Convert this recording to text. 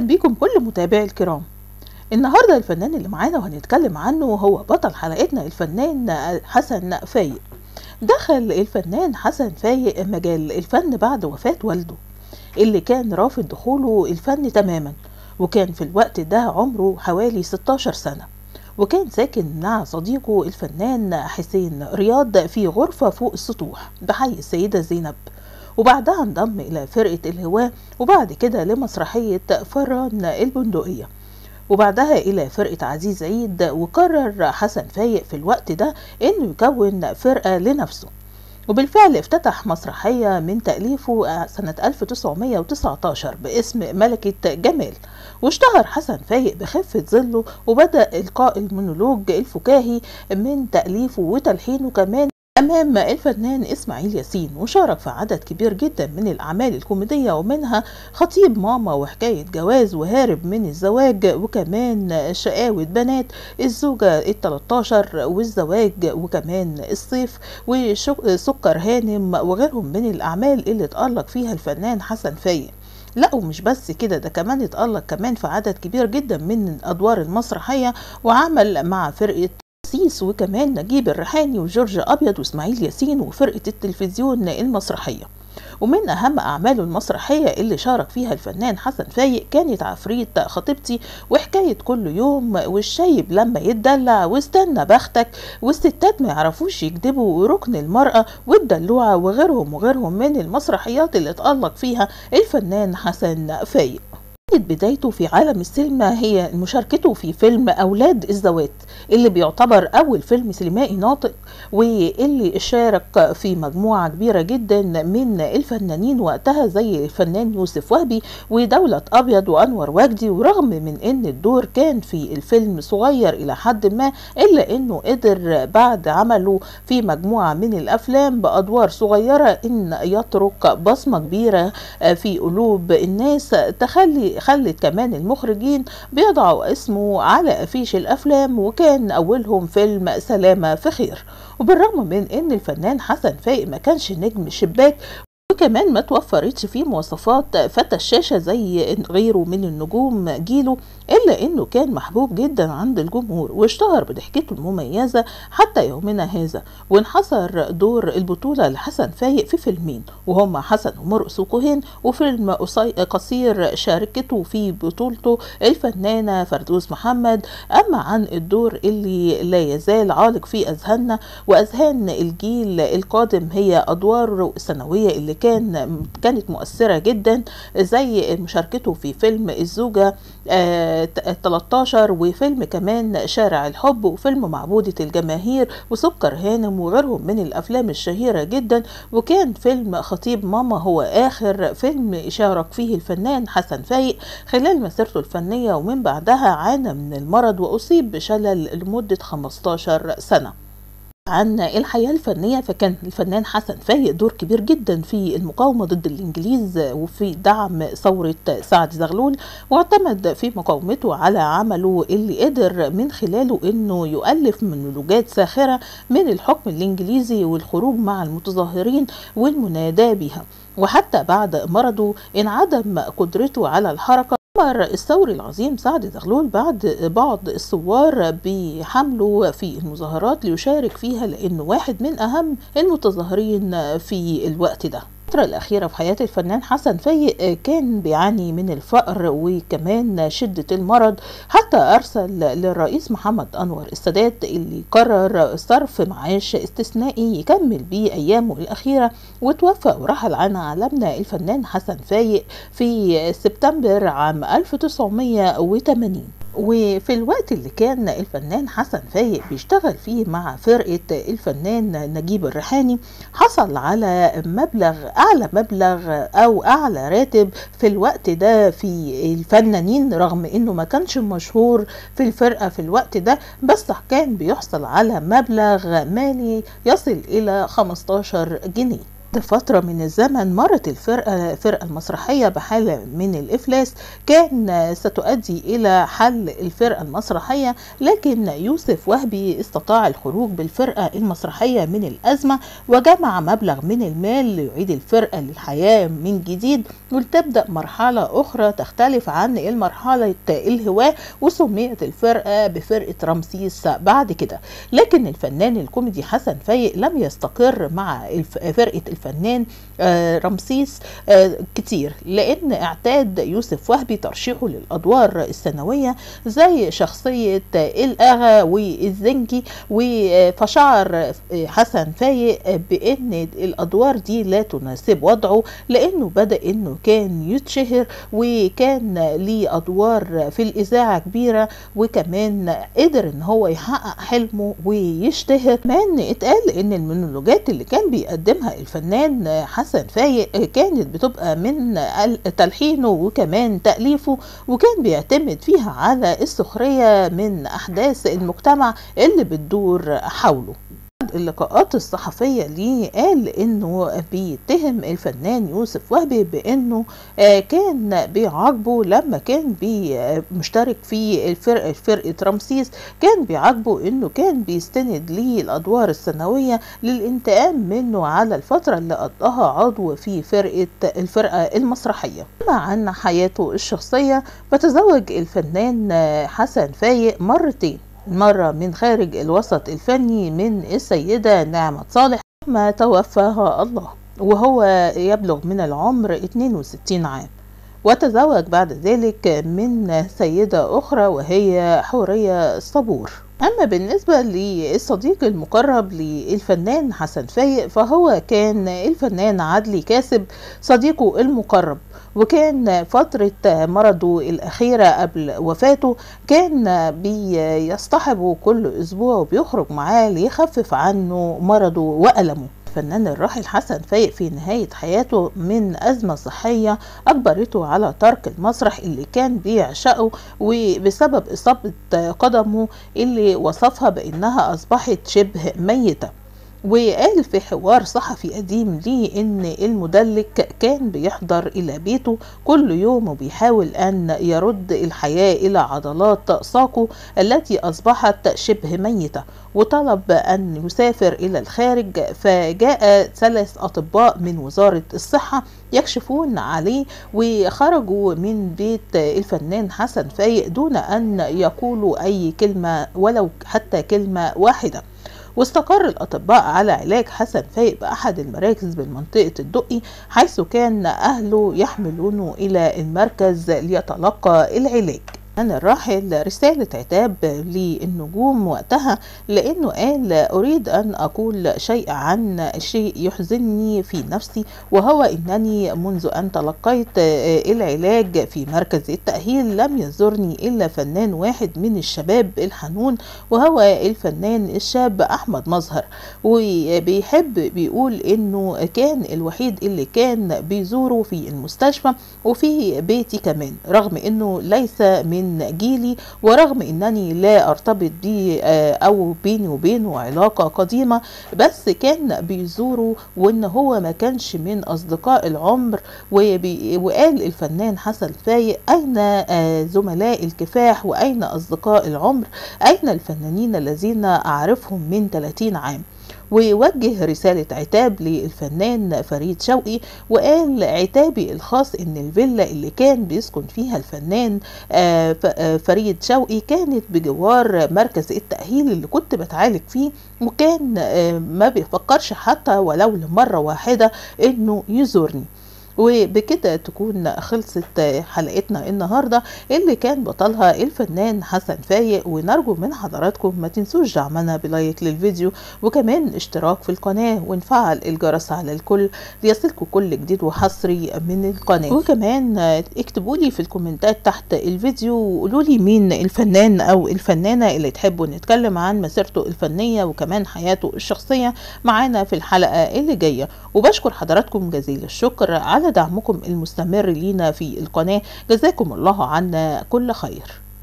بيكم كل متابعي الكرام النهاردة الفنان اللي معانا وهنتكلم عنه هو بطل حلقتنا الفنان حسن فايق دخل الفنان حسن فايق مجال الفن بعد وفاة والده اللي كان رافض دخوله الفن تماما وكان في الوقت ده عمره حوالي 16 سنة وكان ساكن مع صديقه الفنان حسين رياض في غرفة فوق السطوح بحي السيدة زينب وبعدها انضم إلى فرقة الهواة وبعد كده لمسرحية فران البندقية وبعدها إلى فرقة عزيز عيد وقرر حسن فايق في الوقت ده إنه يكون فرقة لنفسه وبالفعل افتتح مسرحية من تأليفه سنة 1919 باسم ملكة جمال واشتهر حسن فايق بخفة ظله وبدأ إلقاء المونولوج الفكاهي من تأليفه وتلحينه كمان أمام الفنان إسماعيل ياسين وشارك في عدد كبير جدا من الأعمال الكوميدية ومنها خطيب ماما وحكاية جواز وهارب من الزواج وكمان شقاوة بنات الزوجة التلتاشر والزواج وكمان الصيف وسكر هانم وغيرهم من الأعمال اللي اتألق فيها الفنان حسن فايق لا ومش بس كده ده كمان اتألق كمان في عدد كبير جدا من الأدوار المسرحية وعمل مع فرقة سيس وكمان نجيب الريحاني وجورج أبيض وإسماعيل ياسين وفرقة التلفزيون المسرحية ومن أهم أعماله المسرحية اللي شارك فيها الفنان حسن فايق كانت عفريت خطيبتي وحكاية كل يوم والشايب لما يتدلع واستنى بختك والستات ما يعرفوش يكذبوا وركن المرأة والدلوعة وغيرهم وغيرهم من المسرحيات اللي اتألق فيها الفنان حسن فايق كانت بدايته في عالم السينما هي مشاركته في فيلم أولاد الزوات اللي بيعتبر أول فيلم سينمائي ناطق واللي شارك في مجموعة كبيرة جدا من الفنانين وقتها زي الفنان يوسف وهبي ودولة أبيض وأنور وجدي ورغم من أن الدور كان في الفيلم صغير إلى حد ما إلا أنه قدر بعد عمله في مجموعة من الأفلام بأدوار صغيرة أن يترك بصمة كبيرة في قلوب الناس تخلي خلت كمان المخرجين بيضعوا اسمه على أفيش الأفلام وكان أولهم فيلم سلامة في خير وبالرغم من أن الفنان حسن فايق ما كانش نجم شباك وكمان ما توفرتش فيه مواصفات فتى الشاشة زي غيره من النجوم جيله إلا إنه كان محبوب جدا عند الجمهور واشتهر بضحكته المميزة حتى يومنا هذا وانحصر دور البطولة لحسن فايق في فيلمين وهما حسن ومرقص وكوهين وفيلم قصير شاركته في بطولته الفنانة فردوس محمد أما عن الدور اللي لا يزال عالق في أذهاننا وأذهان الجيل القادم هي أدوار السنوية اللي كان كانت مؤثرة جدا زي مشاركته في فيلم الزوجة آه 13 وفيلم كمان شارع الحب وفيلم معبودة الجماهير وسكر هانم وغيرهم من الأفلام الشهيرة جدا وكان فيلم خطيب ماما هو آخر فيلم شارك فيه الفنان حسن فايق خلال مسيرته الفنية ومن بعدها عانى من المرض وأصيب بشلل لمدة 15 سنة عن الحياة الفنية فكان الفنان حسن فايق دور كبير جدا في المقاومة ضد الإنجليز وفي دعم ثورة سعد زغلول واعتمد في مقاومته على عمله اللي قدر من خلاله انه يؤلف مونولوجات ساخرة من الحكم الإنجليزي والخروج مع المتظاهرين والمناداة بها وحتى بعد مرضه انعدم قدرته على الحركة أمر الثوري العظيم سعد زغلول بعد بعض الثوار بحمله في المظاهرات ليشارك فيها لأنه واحد من أهم المتظاهرين في الوقت ده الفترة الأخيرة في حياة الفنان حسن فايق كان بيعاني من الفقر وكمان شدة المرض حتى أرسل للرئيس محمد أنور السادات اللي قرر صرف معاش استثنائي يكمل بيه أيامه الأخيرة وتوفى ورحل عن عالمنا الفنان حسن فايق في سبتمبر عام 1980 وفي الوقت اللي كان الفنان حسن فايق بيشتغل فيه مع فرقة الفنان نجيب الريحاني حصل على مبلغ أعلى مبلغ أو أعلى راتب في الوقت ده في الفنانين رغم إنه ما كانش مشهور في الفرقة في الوقت ده بس كان بيحصل على مبلغ مالي يصل إلى 15 جنيه فترة من الزمن مرت الفرقة الفرقة المسرحية بحالة من الإفلاس كان ستؤدي إلى حل الفرقة المسرحية لكن يوسف وهبي استطاع الخروج بالفرقة المسرحية من الأزمة وجمع مبلغ من المال ليعيد الفرقة للحياة من جديد ولتبدأ مرحلة أخرى تختلف عن المرحلة الهواة وسميت الفرقة بفرقة رمسيس بعد كده لكن الفنان الكوميدي حسن فايق لم يستقر مع الف- فرقة الفنان آه، رمسيس آه، كتير لأن اعتاد يوسف وهبي ترشيحه للأدوار السنوية زي شخصية آه، الأغا والزنجي و- فشعر آه، حسن فايق آه، بأن الأدوار دي لا تناسب وضعه لأنه بدأ أنه كان يتشهر وكان ليه أدوار في الإذاعة كبيرة وكمان قدر ان هو يحقق حلمه ويشتهر كمان اتقال ان المونولوجات اللي كان بيقدمها الفنان حسن فايق كانت بتبقى من تلحينه وكمان تأليفه وكان بيعتمد فيها على السخرية من أحداث المجتمع اللي بتدور حوله اللقاءات الصحفية ليه قال انه بيتهم الفنان يوسف وهبي بانه آه، كان بيعاقبه لما كان بي آه، مشترك في الفرقة فرقة رمسيس كان بيعاقبه انه كان بيستند ليه الادوار السنوية للانتقام منه على الفترة اللي قضاها عضو في فرقة الفرقة المسرحية اما عن حياته الشخصية فتزوج الفنان آه، حسن فايق مرتين مرة من خارج الوسط الفني من السيدة نعمة صالح ما توفاها الله وهو يبلغ من العمر 62 عام وتزوج بعد ذلك من سيدة أخرى وهي حورية الصبور أما بالنسبة للصديق المقرب للفنان حسن فايق فهو كان الفنان عدلي كاسب صديقه المقرب وكان فترة مرضه الأخيرة قبل وفاته كان بيصطحبه كل أسبوع وبيخرج معاه ليخفف عنه مرضه وألمه الفنان الراحل حسن فايق في نهاية حياته من أزمة صحية أجبرته على ترك المسرح اللي كان بيعشقه وبسبب إصابة قدمه اللي وصفها بأنها أصبحت شبه ميتة وقال في حوار صحفي قديم ليه ان المدلك كان بيحضر الى بيته كل يوم وبيحاول ان يرد الحياة الى عضلات ساقه التي اصبحت شبه ميتة وطلب ان يسافر الى الخارج فجاء ثلاث اطباء من وزارة الصحة يكشفون عليه وخرجوا من بيت الفنان حسن فايق دون ان يقولوا اي كلمة ولو حتى كلمة واحدة واستقر الأطباء على علاج حسن فايق بأحد المراكز بمنطقة الدقي حيث كان أهله يحملونه إلى المركز ليتلقى العلاج كان الراحل رسالة عتاب للنجوم وقتها لأنه قال أريد أن أقول شيء عن شيء يحزنني في نفسي وهو أنني منذ أن تلقيت العلاج في مركز التأهيل لم يزورني إلا فنان واحد من الشباب الحنون وهو الفنان الشاب أحمد مظهر وبيحب بيقول إنه كان الوحيد اللي كان بيزوره في المستشفى وفي بيتي كمان رغم إنه ليس من من جيلي ورغم انني لا ارتبط بيه او بيني وبينه علاقة قديمة بس كان بيزوره وان هو ما كانش من اصدقاء العمر وقال الفنان حسن فايق اين زملاء الكفاح واين اصدقاء العمر اين الفنانين الذين اعرفهم من 30 عام ووجه رسالة عتاب للفنان فريد شوقي وقال عتابي الخاص ان الفيلا اللي كان بيسكن فيها الفنان فريد شوقي كانت بجوار مركز التأهيل اللي كنت بتعالج فيه وكان ما بيفكرش حتى ولو لمرة واحدة انه يزورني وبكده تكون خلصت حلقتنا النهارده اللي كان بطلها الفنان حسن فايق ونرجو من حضراتكم ما تنسوش دعمنا بلايك للفيديو وكمان اشتراك في القناه ونفعل الجرس على الكل ليصلكم كل جديد وحصري من القناه وكمان اكتبوا لي في الكومنتات تحت الفيديو وقولوا لي مين الفنان او الفنانه اللي تحبوا نتكلم عن مسيرته الفنيه وكمان حياته الشخصيه معانا في الحلقه اللي جايه وبشكر حضراتكم جزيل الشكر على دعمكم المستمر لينا في القناة جزاكم الله عنا كل خير